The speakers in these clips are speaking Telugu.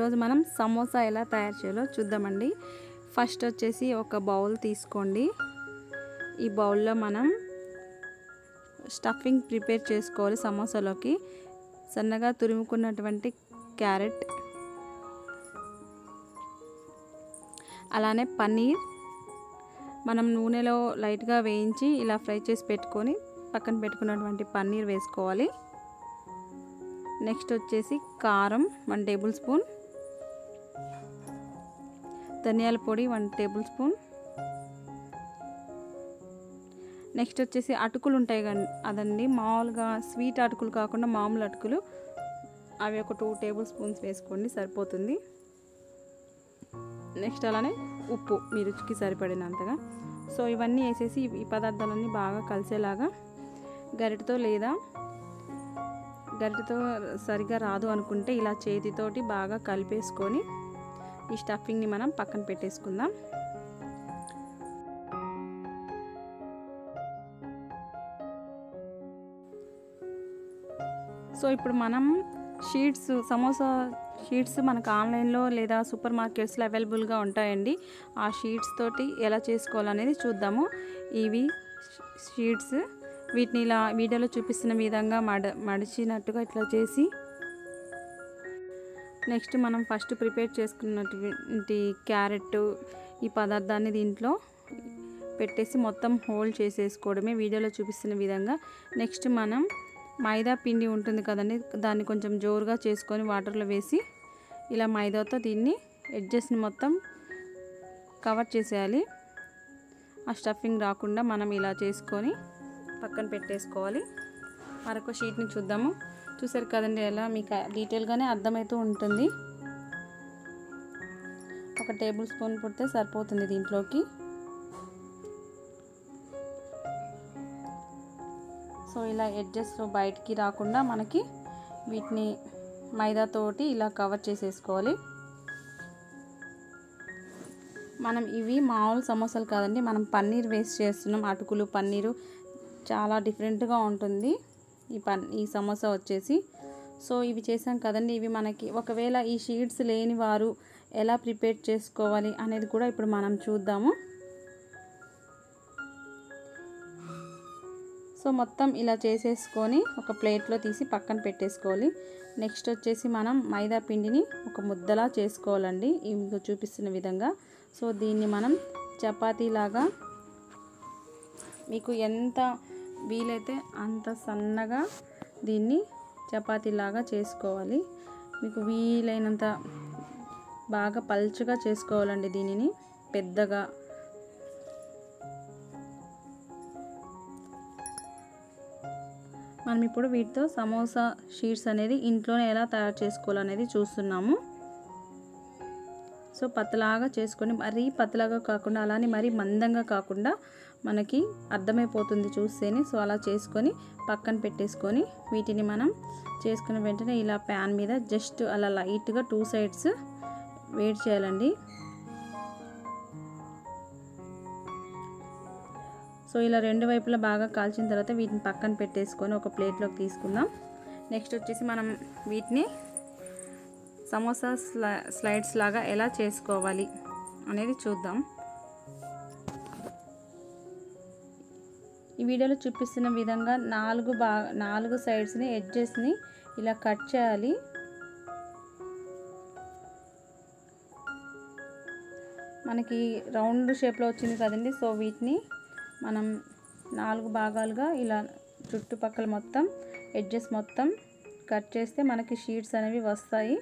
ఈరోజు మనం సమోసా ఎలా తయారు చేయాలో చూద్దామండి ఫస్ట్ వచ్చేసి ఒక బౌల్ తీసుకోండి ఈ బౌల్లో మనం స్టఫింగ్ ప్రిపేర్ చేసుకోవాలి సమోసాలోకి సన్నగా తురుముకున్నటువంటి క్యారెట్ అలానే పన్నీర్ మనం నూనెలో లైట్గా వేయించి ఇలా ఫ్రై చేసి పెట్టుకొని పక్కన పెట్టుకున్నటువంటి పన్నీర్ వేసుకోవాలి నెక్స్ట్ వచ్చేసి కారం వన్ టేబుల్ స్పూన్ ధనియాల పొడి వన్ టేబుల్ స్పూన్ నెక్స్ట్ వచ్చేసి అటుకులు ఉంటాయి కానీ అదండి మామూలుగా స్వీట్ అటుకులు కాకుండా మామూలు అటుకులు అవి ఒక టూ టేబుల్ స్పూన్స్ వేసుకోండి సరిపోతుంది నెక్స్ట్ అలానే ఉప్పు మీ రుచికి సరిపడినంతగా సో ఇవన్నీ వేసేసి ఈ పదార్థాలన్నీ బాగా కలిసేలాగా గరిటతో లేదా గరిటతో సరిగా రాదు అనుకుంటే ఇలా చేతితోటి బాగా కలిపేసుకొని ఈ స్టఫింగ్ని మనం పక్కన పెట్టేసుకుందాం సో ఇప్పుడు మనం షీట్స్ సమోసా షీట్స్ మనకు ఆన్లైన్లో లేదా సూపర్ మార్కెట్స్లో అవైలబుల్గా ఉంటాయండి ఆ షీట్స్ తోటి ఎలా చేసుకోవాలనేది చూద్దాము ఇవి షీట్స్ వీటిని ఇలా వీడియోలో చూపిస్తున్న విధంగా మడ మడిచినట్టుగా ఇట్లా చేసి నెక్స్ట్ మనం ఫస్ట్ ప్రిపేర్ చేసుకున్నటువంటి క్యారెట్ ఈ పదార్థాన్ని దీంట్లో పెట్టేసి మొత్తం హోల్డ్ చేసేసుకోవడమే వీడియోలో చూపిస్తున్న విధంగా నెక్స్ట్ మనం మైదా పిండి ఉంటుంది కదండి దాన్ని కొంచెం జోరుగా చేసుకొని వాటర్లో వేసి ఇలా మైదాతో దీన్ని ఎడ్జెస్ని మొత్తం కవర్ చేసేయాలి ఆ స్టఫింగ్ రాకుండా మనం ఇలా చేసుకొని పక్కన పెట్టేసుకోవాలి మరొక షీట్ని చూద్దాము చూసారు కదండి ఎలా మీకు డీటెయిల్గానే అర్థమవుతూ ఉంటుంది ఒక టేబుల్ స్పూన్ పుడితే సరిపోతుంది దీంట్లోకి సో ఇలా ఎడ్జెస్ బయటికి రాకుండా మనకి వీటిని మైదాతోటి ఇలా కవర్ చేసేసుకోవాలి మనం ఇవి మామూలు సమోసాలు కాదండి మనం పన్నీర్ వేస్ట్ చేస్తున్నాం అటుకులు పన్నీరు చాలా డిఫరెంట్గా ఉంటుంది ఈ పన్ ఈ సమోసా వచ్చేసి సో ఇవి చేసాం కదండి ఇవి మనకి ఒకవేళ ఈ షీట్స్ లేని వారు ఎలా ప్రిపేర్ చేసుకోవాలి అనేది కూడా ఇప్పుడు మనం చూద్దాము సో మొత్తం ఇలా చేసేసుకొని ఒక ప్లేట్లో తీసి పక్కన పెట్టేసుకోవాలి నెక్స్ట్ వచ్చేసి మనం మైదా పిండిని ఒక ముద్దలా చేసుకోవాలండి ఇంకో చూపిస్తున్న విధంగా సో దీన్ని మనం చపాతీలాగా మీకు ఎంత వీలైతే అంత సన్నగా దీన్ని చపాతీలాగా చేసుకోవాలి మీకు వీలైనంత బాగా పల్చగా చేసుకోవాలండి దీనిని పెద్దగా మనం ఇప్పుడు వీటితో సమోసా షీట్స్ అనేది ఇంట్లోనే ఎలా తయారు చేసుకోవాలనేది చూస్తున్నాము సో పతలాగా చేసుకొని మరీ పతలాగా కాకుండా అలానే మరీ మందంగా కాకుండా మనకి అర్థమైపోతుంది చూస్తేనే సో అలా చేసుకొని పక్కన పెట్టేసుకొని వీటిని మనం చేసుకున్న వెంటనే ఇలా ప్యాన్ మీద జస్ట్ అలా లైట్గా టూ సైడ్స్ వేడి చేయాలండి సో ఇలా రెండు వైపులా బాగా కాల్చిన తర్వాత వీటిని పక్కన పెట్టేసుకొని ఒక ప్లేట్లోకి తీసుకుందాం నెక్స్ట్ వచ్చేసి మనం వీటిని సమోసా స్లై స్లైడ్స్ లాగా ఎలా చేసుకోవాలి అనేది చూద్దాం ఈ వీడియోలో చూపిస్తున్న విధంగా నాలుగు బా నాలుగు సైడ్స్ని ఎడ్జెస్ని ఇలా కట్ చేయాలి మనకి రౌండ్ షేప్లో వచ్చింది కదండి సో వీటిని మనం నాలుగు భాగాలుగా ఇలా చుట్టుపక్కల మొత్తం ఎడ్జెస్ మొత్తం కట్ చేస్తే మనకి షీట్స్ అనేవి వస్తాయి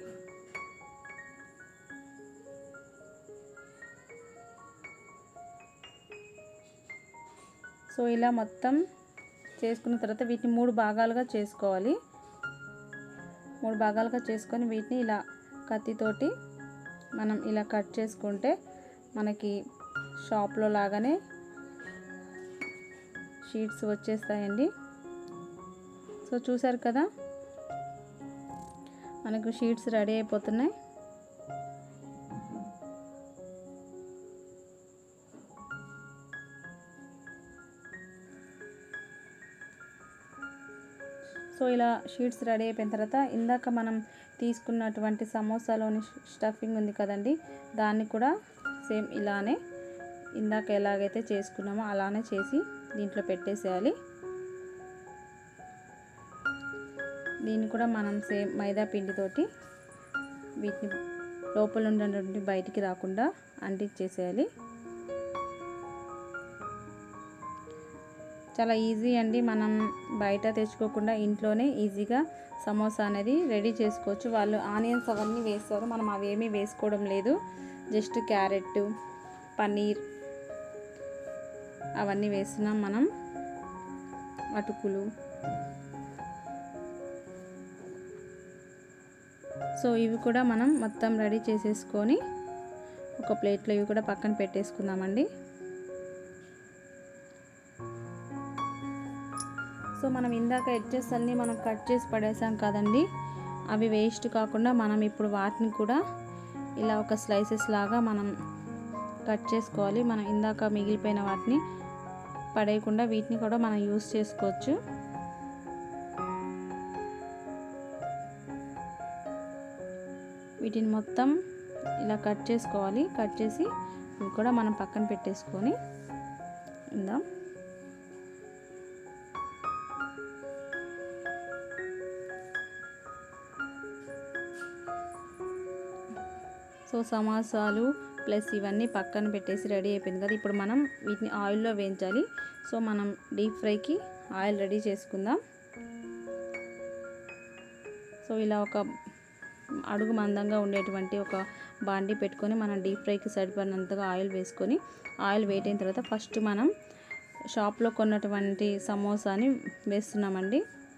సో ఇలా మొత్తం చేసుకున్న తర్వాత వీటిని మూడు భాగాలుగా చేసుకోవాలి మూడు భాగాలుగా చేసుకొని వీటిని ఇలా కత్తితోటి మనం ఇలా కట్ చేసుకుంటే మనకి షాప్లో లాగానే షీట్స్ వచ్చేస్తాయండి సో చూసారు కదా మనకు షీట్స్ రెడీ అయిపోతున్నాయి సో సో ఇలా షీట్స్ రెడీ అయిపోయిన తర్వాత ఇందాక మనం తీసుకున్నటువంటి సమోసాలోని స్టఫింగ్ ఉంది కదండి దాన్ని కూడా సేమ్ ఇలానే ఇందాక ఎలాగైతే చేసుకున్నామో అలానే చేసి దీంట్లో పెట్టేసేయాలి దీన్ని కూడా మనం సేమ్ మైదా పిండితోటి వీటిని లోపల ఉన్నటువంటి బయటికి రాకుండా అంటించేసేయాలి చాలా ఈజీ అండి మనం బయట తెచ్చుకోకుండా ఇంట్లోనే ఈజీగా సమోసా అనేది రెడీ చేసుకోవచ్చు వాళ్ళు ఆనియన్స్ అవన్నీ వేస్తారు మనం అవేమీ వేసుకోవడం లేదు జస్ట్ క్యారెట్ పన్నీర్ అవన్నీ వేస్తున్నాం మనం అటుకులు సో ఇవి కూడా మనం మొత్తం రెడీ చేసేసుకొని ఒక ప్లేట్లో ఇవి కూడా పక్కన పెట్టేసుకుందామండి సో మనం ఇందాక ఎడ్జెస్ అన్నీ మనం కట్ చేసి పడేసాం కదండి అవి వేస్ట్ కాకుండా మనం ఇప్పుడు వాటిని కూడా ఇలా ఒక స్లైసెస్ లాగా మనం కట్ చేసుకోవాలి మనం ఇందాక మిగిలిపోయిన వాటిని పడేయకుండా వీటిని కూడా మనం యూస్ చేసుకోవచ్చు వీటిని మొత్తం ఇలా కట్ చేసుకోవాలి కట్ చేసి ఇవి కూడా మనం పక్కన పెట్టేసుకొని ఇందాం సో సమోసాలు ప్లస్ ఇవన్నీ పక్కన పెట్టేసి రెడీ అయిపోయింది కదా ఇప్పుడు మనం వీటిని ఆయిల్లో వేయించాలి సో మనం డీప్ ఫ్రైకి ఆయిల్ రెడీ చేసుకుందాం సో ఇలా ఒక అడుగు మందంగా ఉండేటువంటి ఒక బాండి పెట్టుకొని మనం డీప్ ఫ్రైకి సరిపడినంతగా ఆయిల్ వేసుకొని ఆయిల్ వేట్ అయిన తర్వాత ఫస్ట్ మనం షాప్లో కొన్నటువంటి సమోసాని వేస్తున్నామండి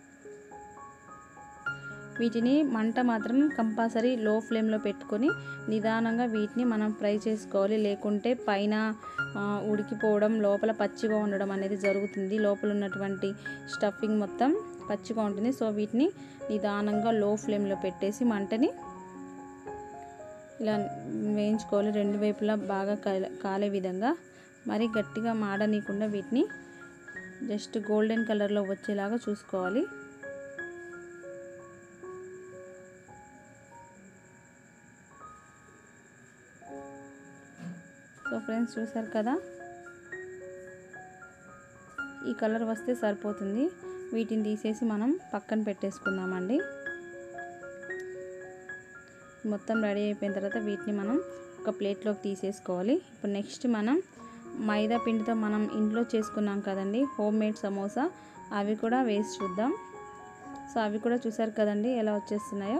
వీటిని మంట మాత్రం కంపల్సరీ లో ఫ్లేమ్లో పెట్టుకొని నిదానంగా వీటిని మనం ఫ్రై చేసుకోవాలి లేకుంటే పైన ఉడికిపోవడం లోపల పచ్చిగా ఉండడం అనేది జరుగుతుంది లోపల ఉన్నటువంటి స్టఫింగ్ మొత్తం పచ్చిగా ఉంటుంది సో వీటిని నిదానంగా లో ఫ్లేమ్లో పెట్టేసి మంటని ఇలా వేయించుకోవాలి రెండు వైపులా బాగా కాలే విధంగా మరి గట్టిగా మాడనీయకుండా వీటిని జస్ట్ గోల్డెన్ కలర్లో వచ్చేలాగా చూసుకోవాలి సో ఫ్రెండ్స్ చూసారు కదా ఈ కలర్ వస్తే సరిపోతుంది వీటిని తీసేసి మనం పక్కన పెట్టేసుకుందామండి మొత్తం రెడీ అయిపోయిన తర్వాత వీటిని మనం ఒక ప్లేట్లోకి తీసేసుకోవాలి ఇప్పుడు నెక్స్ట్ మనం మైదా పిండితో మనం ఇంట్లో చేసుకున్నాం కదండి హోమ్ మేడ్ సమోసా అవి కూడా వేసి చూద్దాం సో అవి కూడా చూసారు కదండి ఎలా వచ్చేస్తున్నాయో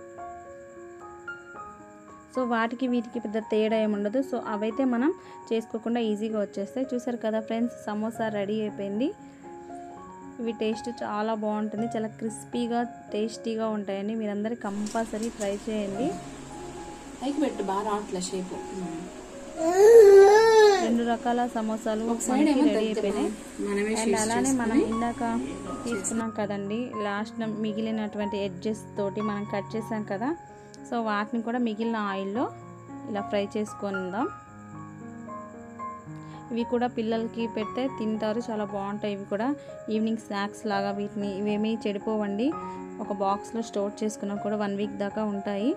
సో వాటికి వీటికి పెద్ద తేడా ఏముండదు సో అవైతే మనం చేసుకోకుండా ఈజీగా వచ్చేస్తాయి చూసారు కదా ఫ్రెండ్స్ సమోసా రెడీ అయిపోయింది ఇవి టేస్ట్ చాలా బాగుంటుంది చాలా క్రిస్పీగా టేస్టీగా ఉంటాయండి మీరందరూ కంపల్సరీ ట్రై చేయండి పైకి పెట్టు బాగా రావట్లే షేప్ రెండు రకాల సమోసాలు సైడ్ మనకి ఏమో రెడీ తగ్గుతాయి. అయిపోయినాయి మనమే అండ్ షేప్ అలానే మనం చేసుకొని ఇందాక తీసుకున్నాం కదండి లాస్ట్ మిగిలినటువంటి ఎడ్జెస్ తోటి మనం కట్ చేసాం కదా సో వాటిని కూడా మిగిలిన ఆయిల్లో ఇలా ఫ్రై చేసుకుందాం ఇవి కూడా పిల్లలకి పెడితే తింటారు చాలా బాగుంటాయి ఇవి కూడా ఈవినింగ్ స్నాక్స్ లాగా వీటిని ఇవేమీ చెడిపోవండి ఒక బాక్స్లో స్టోర్ చేసుకున్నా కూడా వన్ వీక్ దాకా ఉంటాయి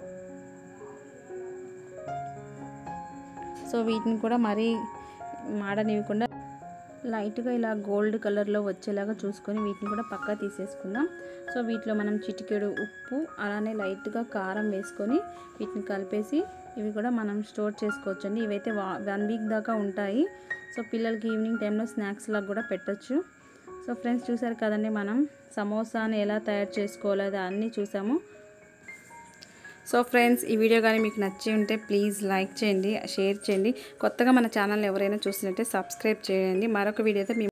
సో వీటిని కూడా మరీ మాడనివ్వకుండా లైట్గా ఇలా గోల్డ్ కలర్లో వచ్చేలాగా చూసుకొని వీటిని కూడా పక్కా తీసేసుకుందాం సో వీటిలో మనం చిటికెడు ఉప్పు అలానే లైట్గా కారం వేసుకొని వీటిని కలిపేసి ఇవి కూడా మనం స్టోర్ చేసుకోవచ్చండి ఇవైతే వన్ వీక్ దాకా ఉంటాయి సో పిల్లలకి ఈవినింగ్ టైంలో స్నాక్స్ లాగా కూడా పెట్టచ్చు సో ఫ్రెండ్స్ చూసారు కదండి మనం సమోసాని ఎలా తయారు చేసుకోవాలో అది అన్నీ చూసాము సో ఫ్రెండ్స్ ఈ వీడియో కానీ మీకు నచ్చి ఉంటే ప్లీజ్ లైక్ చేయండి షేర్ చేయండి కొత్తగా మన ఛానల్ ఎవరైనా చూసినట్టే సబ్స్క్రైబ్ చేయండి మరొక వీడియోతో మీ